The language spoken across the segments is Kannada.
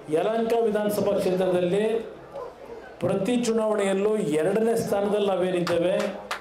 ಯಲಹಂಕ ವಿಧಾನಸಭಾ ಕ್ಷೇತ್ರದಲ್ಲಿ ಪ್ರತಿ ಚುನಾವಣೆಯಲ್ಲೂ ಎರಡನೇ ಸ್ಥಾನದಲ್ಲಿ ನಾವೇನಿದ್ದೇವೆ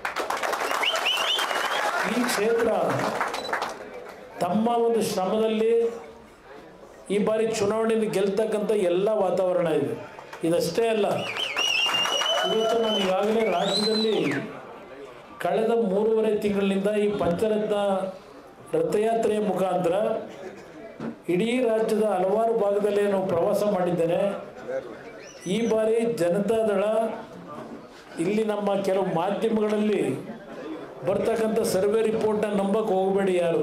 ಈ ಕ್ಷೇತ್ರ ತಮ್ಮ ಒಂದು ಶ್ರಮದಲ್ಲಿ ಈ ಬಾರಿ ಚುನಾವಣೆಯಲ್ಲಿ ಗೆಲ್ತಕ್ಕಂಥ ಎಲ್ಲ ವಾತಾವರಣ ಇದೆ ಇದಷ್ಟೇ ಅಲ್ಲ ಇವತ್ತು ನಾನು ಈಗಾಗಲೇ ರಾಜ್ಯದಲ್ಲಿ ಕಳೆದ ಮೂರುವರೆ ತಿಂಗಳಿನಿಂದ ಈ ಪಂಚರತ್ನ ರಥಯಾತ್ರೆಯ ಮುಖಾಂತರ ಇಡೀ ರಾಜ್ಯದ ಹಲವಾರು ಭಾಗದಲ್ಲಿ ನಾನು ಪ್ರವಾಸ ಮಾಡಿದ್ದೇನೆ ಈ ಬಾರಿ ಜನತಾದಳ ಇಲ್ಲಿ ನಮ್ಮ ಕೆಲವು ಮಾಧ್ಯಮಗಳಲ್ಲಿ ಬರ್ತಕ್ಕಂಥ ಸರ್ವೆ ರಿಪೋರ್ಟ್ನ ನಂಬಕ್ಕೆ ಹೋಗಬೇಡಿ ಯಾರು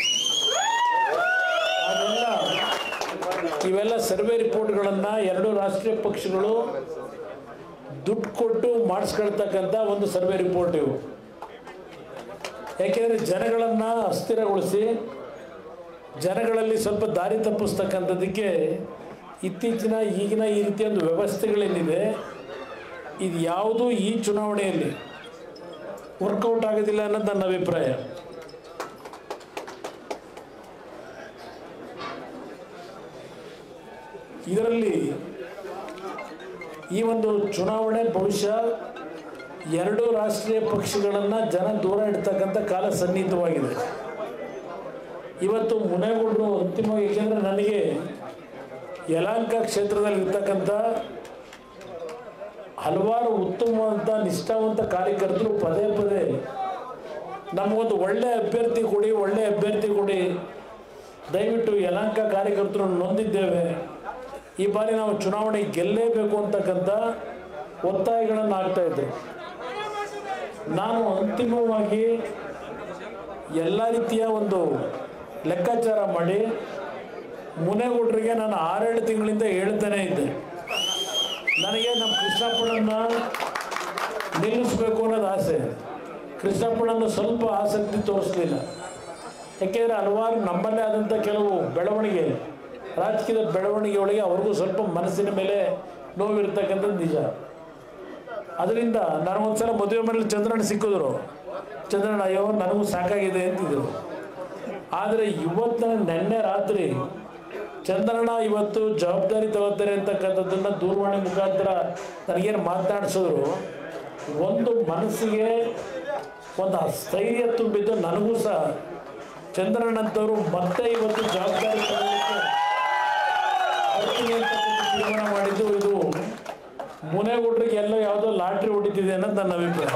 ಅದೆಲ್ಲ ಇವೆಲ್ಲ ಸರ್ವೆ ರಿಪೋರ್ಟ್ಗಳನ್ನು ಎರಡು ರಾಷ್ಟ್ರೀಯ ಪಕ್ಷಗಳು ದುಡ್ಡು ಕೊಟ್ಟು ಮಾಡಿಸ್ಕೊಳ್ತಕ್ಕಂಥ ಒಂದು ಸರ್ವೆ ರಿಪೋರ್ಟ್ ಇವು ಯಾಕೆಂದರೆ ಜನಗಳನ್ನು ಅಸ್ಥಿರಗೊಳಿಸಿ ಜನಗಳಲ್ಲಿ ಸ್ವಲ್ಪ ದಾರಿ ತಪ್ಪಿಸ್ತಕ್ಕಂಥದ್ದಕ್ಕೆ ಇತ್ತೀಚಿನ ಈಗಿನ ಈ ರೀತಿಯ ಒಂದು ವ್ಯವಸ್ಥೆಗಳೇನಿದೆ ಇದು ಯಾವುದೂ ಈ ಚುನಾವಣೆಯಲ್ಲಿ ವರ್ಕೌಟ್ ಆಗೋದಿಲ್ಲ ಅನ್ನೋದು ನನ್ನ ಅಭಿಪ್ರಾಯ ಇದರಲ್ಲಿ ಈ ಒಂದು ಚುನಾವಣೆ ಬಹುಶಃ ಎರಡು ರಾಷ್ಟ್ರೀಯ ಪಕ್ಷಗಳನ್ನು ಜನ ದೂರ ಇಡ್ತಕ್ಕಂಥ ಕಾಲ ಸನ್ನಿಹಿತವಾಗಿದೆ ಇವತ್ತು ಮುನೇಗೌಡರು ಅಂತಿಮ ಏಕೆಂದರೆ ನನಗೆ ಯಲಹಂಕ ಕ್ಷೇತ್ರದಲ್ಲಿ ಇರ್ತಕ್ಕಂಥ ಹಲವಾರು ಉತ್ತಮವಾದಂಥ ನಿಷ್ಠಾವಂತ ಕಾರ್ಯಕರ್ತರು ಪದೇ ಪದೇ ನಮಗೊಂದು ಒಳ್ಳೆ ಅಭ್ಯರ್ಥಿ ಕೊಡಿ ಒಳ್ಳೆ ಅಭ್ಯರ್ಥಿ ಕೊಡಿ ದಯವಿಟ್ಟು ಯಲಹಂಕ ಕಾರ್ಯಕರ್ತರು ನೊಂದಿದ್ದೇವೆ ಈ ಬಾರಿ ನಾವು ಚುನಾವಣೆ ಗೆಲ್ಲೇಬೇಕು ಅಂತಕ್ಕಂಥ ಒತ್ತಾಯಗಳನ್ನು ಆಗ್ತಾ ಇದ್ದರು ನಾನು ಅಂತಿಮವಾಗಿ ಎಲ್ಲ ರೀತಿಯ ಒಂದು ಲೆಕ್ಕಾಚಾರ ಮಾಡಿ ಮುನೇಗೌಡರಿಗೆ ನಾನು ಆರೇಳು ತಿಂಗಳಿಂದ ಹೇಳ್ತಾನೆ ಇದ್ದೆ ನನಗೆ ನಮ್ಮ ಕೃಷ್ಣಪ್ಪನನ್ನ ನಿಲ್ಲಿಸಬೇಕು ಅನ್ನೋದು ಆಸೆ ಕೃಷ್ಣಪ್ಪನನ್ನು ಸ್ವಲ್ಪ ಆಸಕ್ತಿ ತೋರಿಸಲಿಲ್ಲ ಯಾಕೆಂದರೆ ಹಲವಾರು ನಮ್ಮಲ್ಲೇ ಆದಂಥ ಕೆಲವು ಬೆಳವಣಿಗೆ ರಾಜಕೀಯದ ಬೆಳವಣಿಗೆ ಒಳಗೆ ಅವ್ರಿಗೂ ಸ್ವಲ್ಪ ಮನಸ್ಸಿನ ಮೇಲೆ ನೋವಿರ್ತಕ್ಕಂಥದ್ದು ನಿಜ ಅದರಿಂದ ನನಗೊಂದ್ಸಲ ಮದುವೆ ಮನೇಲಿ ಚಂದ್ರಣ್ಣ ಸಿಕ್ಕಿದ್ರು ಚಂದ್ರಣ್ಣ ಅಯ್ಯೋ ನನಗೂ ಸಾಕಾಗಿದೆ ಅಂತಿದ್ರು ಆದರೆ ಇವತ್ತು ನೆನ್ನೆ ರಾತ್ರಿ ಚಂದ್ರಣ್ಣ ಇವತ್ತು ಜವಾಬ್ದಾರಿ ತಗೋತಾರೆ ಅಂತಕ್ಕಂಥದ್ದನ್ನು ದೂರವಾಣಿ ಮುಖಾಂತರ ನನಗೇನು ಮಾತನಾಡಿಸಿದ್ರು ಒಂದು ಮನಸ್ಸಿಗೆ ಒಂದು ಸ್ಥೈರ್ಯ ತುಂಬಿದ್ದು ನನಗೂ ಸಹ ಚಂದ್ರಣ್ಣಂತವರು ಮತ್ತೆ ಇವತ್ತು ಜವಾಬ್ದಾರಿ ತಗೊಳ್ಳೋಕ್ಕೆ ಬರ್ತೀನಿ ಅಂತಕ್ಕಂಥ ತೀರ್ಮಾನ ಮಾಡಿದ್ದು ಇದು ಮುನೇಗೌಡರಿಗೆ ಎಲ್ಲ ಯಾವುದೋ ಲಾಟ್ರಿ ಹೊಡಿತಿದೆ ಅನ್ನೋದು ನನ್ನ ಅಭಿಪ್ರಾಯ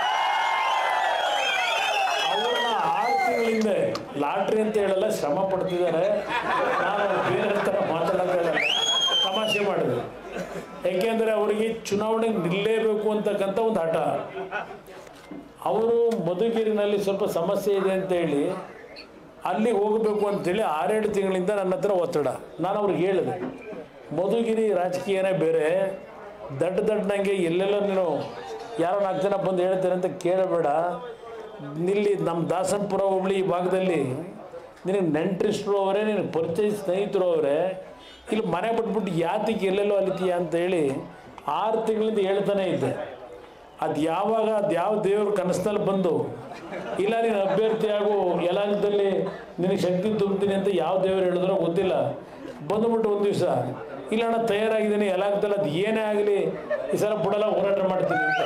ಅವ್ರನ್ನ ಆರು ತಿಂಗಳಿಂದ ಲಾಟ್ರಿ ಅಂತ ಹೇಳಲ್ಲ ಶ್ರಮ ಪಡ್ತಿದ್ದಾರೆ ನಾನು ಬೇರೆ ಥರ ಮಾತಾಡೋಕ್ಕಾಗಲ್ಲ ತಮಾಷೆ ಮಾಡಿದ್ರು ಯಾಕೆಂದರೆ ಅವರಿಗೆ ಚುನಾವಣೆ ನಿಲ್ಲೇಬೇಕು ಅಂತಕ್ಕಂಥ ಒಂದು ಹಠ ಅವರು ಮಧುಗಿರಿನಲ್ಲಿ ಸ್ವಲ್ಪ ಸಮಸ್ಯೆ ಇದೆ ಅಂತ ಹೇಳಿ ಅಲ್ಲಿ ಹೋಗಬೇಕು ಅಂತೇಳಿ ಆರೇಳು ತಿಂಗಳಿಂದ ನನ್ನ ಹತ್ರ ಒತ್ತಡ ನಾನು ಅವ್ರಿಗೆ ಹೇಳಿದೆ ಮಧುಗಿರಿ ರಾಜಕೀಯನೇ ಬೇರೆ ದಡ್ಡ ದಡ್ಡನಂಗೆ ಎಲ್ಲೆಲ್ಲ ನೀನು ಯಾರೋ ನಾಲ್ಕು ಜನ ಬಂದು ಹೇಳ್ತಾರೆ ಅಂತ ಕೇಳಬೇಡ ಇಲ್ಲಿ ನಮ್ಮ ದಾಸನಪುರ ಹೋಬಳಿ ಈ ಭಾಗದಲ್ಲಿ ನಿನಗೆ ನೆಂಟರಿಷ್ಟರು ಅವರೇ ನಿನಗೆ ಪರಿಚಯ ಸ್ನೇಹಿತರು ಅವರೇ ಇಲ್ಲಿ ಮನೆ ಬಿಟ್ಬಿಟ್ಟು ಯಾತಿಗೆ ಎಲ್ಲೆಲ್ಲೋ ಅಲಿತೀಯ ಅಂತ ಹೇಳಿ ಆರು ತಿಂಗಳಿಂದ ಹೇಳ್ತಾನೆ ಇದ್ದೆ ಅದು ಯಾವಾಗ ಅದು ಯಾವ ದೇವ್ರ ಕನಸಿನಲ್ಲಿ ಬಂದು ಇಲ್ಲ ನೀನು ಅಭ್ಯರ್ಥಿಯಾಗು ಯಲಾಂಗದಲ್ಲಿ ನಿನಗೆ ಶಕ್ತಿ ತುಂಬ್ತೀನಿ ಅಂತ ಯಾವ ದೇವರು ಹೇಳಿದ್ರೋ ಗೊತ್ತಿಲ್ಲ ಬಂದುಬಿಟ್ಟು ಒಂದು ದಿವಸ ಇಲ್ಲ ಅಣ್ಣ ತಯಾರಾಗಿದ್ದೀನಿ ಯಲಾಂಗದಲ್ಲಿ ಅದು ಏನೇ ಆಗಲಿ ಈ ಸಲ ಬಿಡಲ್ಲ ಹೋರಾಟ ಮಾಡ್ತೀನಿ ಅಂತ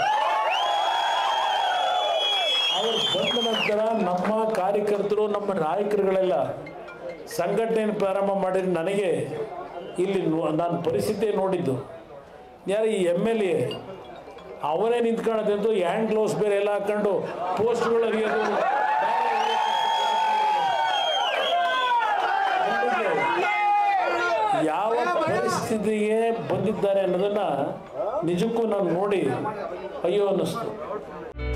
ಅವರು ಬಂದ ನಂತರ ನಮ್ಮ ಕಾರ್ಯಕರ್ತರು ನಮ್ಮ ನಾಯಕರುಗಳೆಲ್ಲ ಸಂಘಟನೆ ಪ್ರಾರಂಭ ಮಾಡಿದ್ರೆ ನನಗೆ ಇಲ್ಲಿ ನೋ- ನಾನು ಪರಿಸ್ಥಿತಿ ನೋಡಿದ್ದು ಯಾರು ಈ ಎಮ್ ಎಲ್ ಎ ಅವರೇ ನಿಂತ್ಕೊಳ್ಳೋದಂತೂ ಹ್ಯಾಂಡ್ ಗ್ಲೌಸ್ ಬೇರೆ ಎಲ್ಲ ಹಾಕೊಂಡು ಪೋಸ್ಟ್ಗಳು ಅರಿಯೋದು ಯಾವ ಪರಿಸ್ಥಿತಿಗೆ ಬಂದಿದ್ದಾರೆ ಅನ್ನೋದನ್ನ ನಿಜಕ್ಕೂ ನಾನು ನೋಡಿ ಅಯ್ಯೋ ಅನ್ನಿಸ್ತು